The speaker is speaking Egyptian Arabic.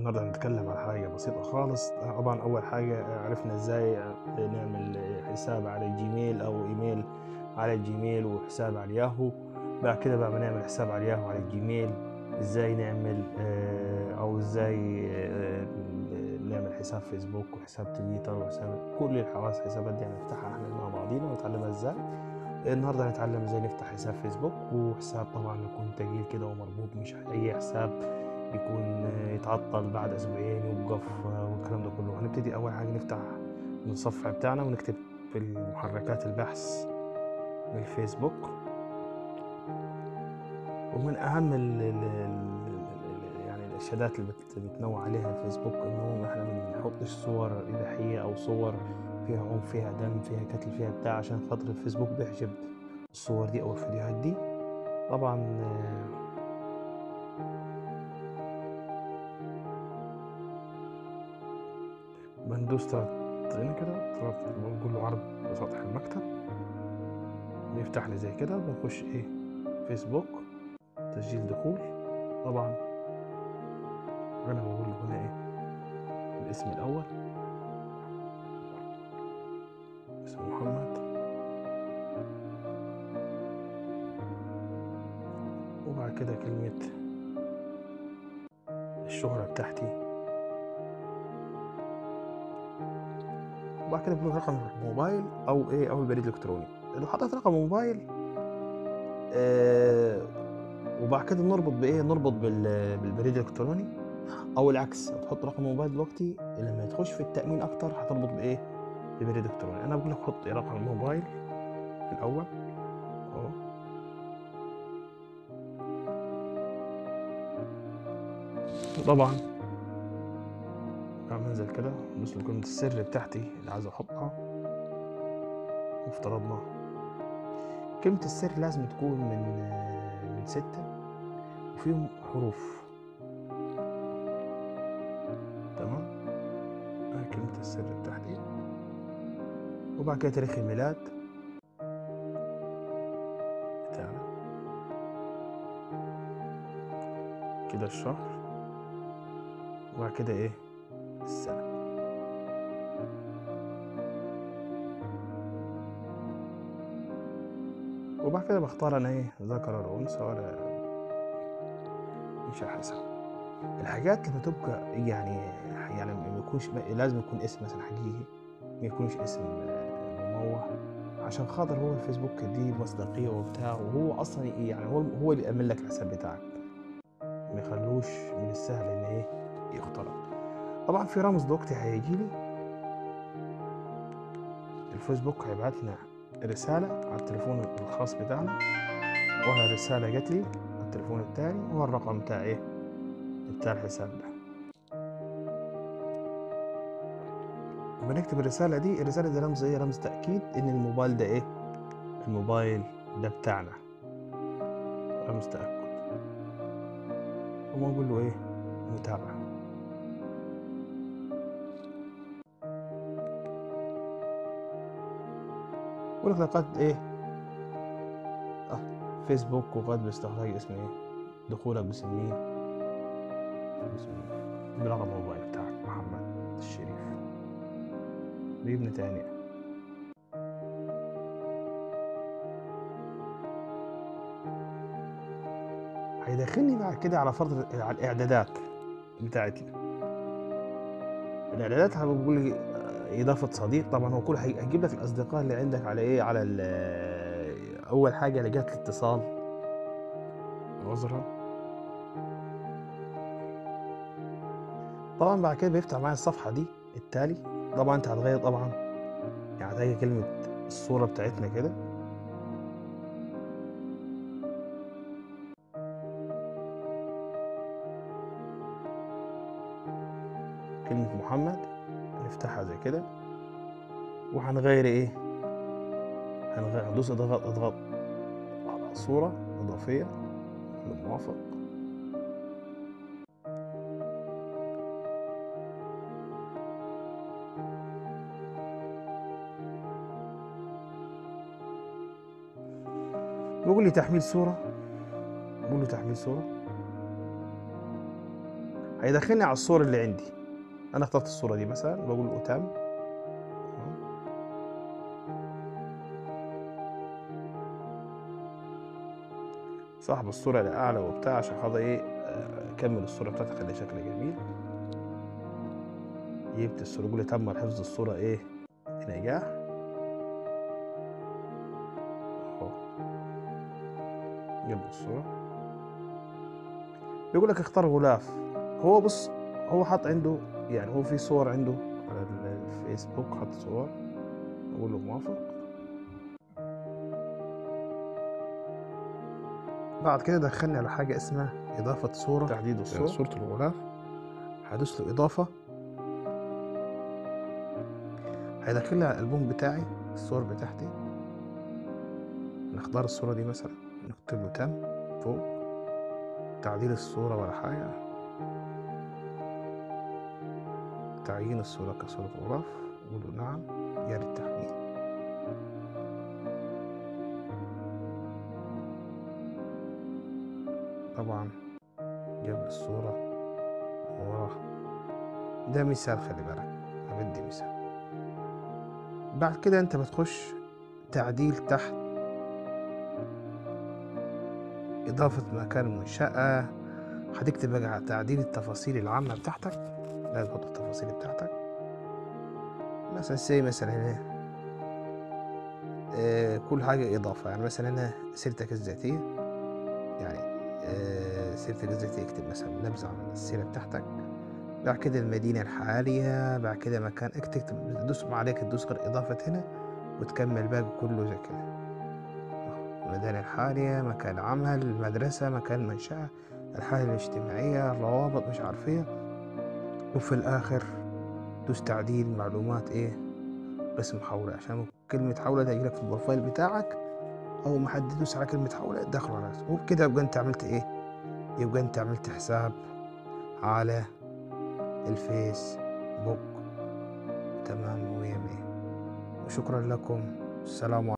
النهارده هنتكلم عن حاجة بسيطة خالص طبعا أول حاجة عرفنا إزاي نعمل حساب على الجيميل أو إيميل على الجيميل وحساب على الياهو بعد كده بقى بنعمل حساب على الياهو على الجيميل إزاي نعمل آه، أو إزاي آه، نعمل حساب فيسبوك وحساب تويتر وحساب كل الحواس حسابات دي هنفتحها احنا مع بعضينا ونتعلمها إزاي النهارده هنتعلم ازاي نفتح حساب فيسبوك وحساب طبعا يكون تقيل كده ومربوط مش اي حساب يكون يتعطل بعد اسبوعين يوقف والكلام ده كله هنبتدي اول حاجه نفتح المتصفح بتاعنا ونكتب في المحركات البحث للفيسبوك ومن اهم ال ال ال يعني الارشادات اللي بت- بتنوع عليها الفيسبوك انه احنا ما بنحطش صور اباحيه او صور فيها عنف فيها دم فيها قتل فيها بتاع عشان خاطر الفيسبوك بيحجب الصور دي او الفيديوهات دي طبعا آه، بندوس تلات هنا كده تلات بنقول له عرض سطح المكتب بيفتح لي زي كده بنخش ايه فيسبوك تسجيل دخول طبعا انا بقول له هنا ايه الاسم الاول اسمه محمد وبعد كده كلمة الشهرة بتاعتي وبعد كده بقول رقم موبايل او ايه او البريد الالكتروني لو حطيت رقم موبايل آه وبعد كده نربط بايه نربط بال- بالبريد الالكتروني او العكس تحط رقم موبايل دلوقتي لما تخش في التامين اكتر هتربط بايه ببريد الكتروني انا بقول لك حط رقم الموبايل في الاول اهو طبعا بعمل انزل كده ندوس له كلمة السر بتاعتي اللي عايز احطها وافترضنا كلمة السر لازم تكون من من ستة وفيهم حروف تمام هاي كلمة السر بتاعتي وبعد كده تاريخ الميلاد بتاعنا كده الشهر وبعد كده ايه السنة وبعد كده بختار انا ايه ذكر ولا انثى ولا انشاء حساب الحاجات لما تبقى يعني يعني ما يكونش لازم يكون اسم مثلا حقيقي ما يكونش اسم آه، مموه عشان خاطر هو الفيسبوك دي مصداقية وبتاع وهو اصلا يعني هو هو اللي يأمن لك الحساب بتاعك ما يخلوش من السهل ان ايه يخترق طبعا في رمز دلوقتي هيجي لي الفيسبوك هيبعت لنا رسالة على التليفون الخاص بتاعنا وهي رسالة جات لي على التليفون التاني وهو الرقم بتاع ايه بتاع الحساب ده بنكتب الرسالة دي الرسالة دي رمز ايه رمز تأكيد ان الموبايل ده ايه الموبايل ده بتاعنا رمز تأكد وما نقول له ايه متابعة يقول لك لقد ايه اه فيسبوك وقد باستخراج اسم ايه دخولك باسم مين باسم مين برقم الموبايل بتاعك محمد الشريف بابن تانية هيدخلني بعد كده على فرض على الاعدادات بتاعتي الاعدادات بقول لي آه، اضافه صديق طبعا هو كل هي- هيجيب لك الاصدقاء اللي عندك على ايه على ال- اول حاجه لقيت الاتصال عذرا طبعا بعد كده بيفتح معايا الصفحه دي التالي طبعا انت هتغير طبعا يعني هتغير كلمه الصوره بتاعتنا كده كلمة محمد نفتحها زي كده وهنغير ايه هنغير هندوس اضغط اضغط على صورة اضافية موافق بيقول لي تحميل صورة بقول له تحميل صورة هيدخلني على الصورة اللي عندي أنا اخترت الصورة دي مثلا بقول له تم صاحب الصورة الأعلى وبتاع عشان خاطر إيه آه، أكمل الصورة بتاعتي أخلي شكلها جميل جبت الصورة يقول لي تم حفظ الصورة إيه بنجاح أهو جاب الصورة بيقول لك اختار غلاف هو بص هو حاط عنده يعني هو في صور عنده على الفيسبوك حط صور أقول له موافق بعد كده دخلني على حاجة اسمها إضافة صورة تحديد الصورة صورة الغلاف هدوس له إضافة هيدخل لي على الألبوم بتاعي الصور بتاعتي نختار الصورة دي مثلا نكتب له تم فوق تعديل الصورة ولا حاجة تعيين الصورة كصورة غلاف قول له نعم يا التحميل طبعا جاب الصورة وراه ده مثال خلي بالك أنا بدي مثال بعد كده انت بتخش تعديل تحت إضافة مكان المنشأة هتكتب بقى على تعديل التفاصيل العامة بتاعتك لازم تحط التفاصيل بتاعتك مثلا سي مثلا هنا آه كل حاجة إضافة يعني مثلا هنا سيرتك الذاتية يعني آه سيرتك الذاتية اكتب مثلا نبذة عن السيرة بتاعتك بعد كده المدينة الحالية بعد كده مكان اكتب تدوس ما عليك تدوس غير إضافة هنا وتكمل باقي كله زي كده المدينة الحالية مكان عمل المدرسة مكان منشأة الحالة الاجتماعية الروابط مش عارفية وفي الآخر دوس تعديل معلومات إيه اسم حولة عشان كلمة حولة تجيلك في البروفايل بتاعك أول ما حد يدوس على كلمة حولة تدخله على نفسه وبكده يبقى أنت عملت إيه؟ يبقى أنت عملت حساب على الفيس بوك تمام ويا مية وشكرا لكم السلام عليكم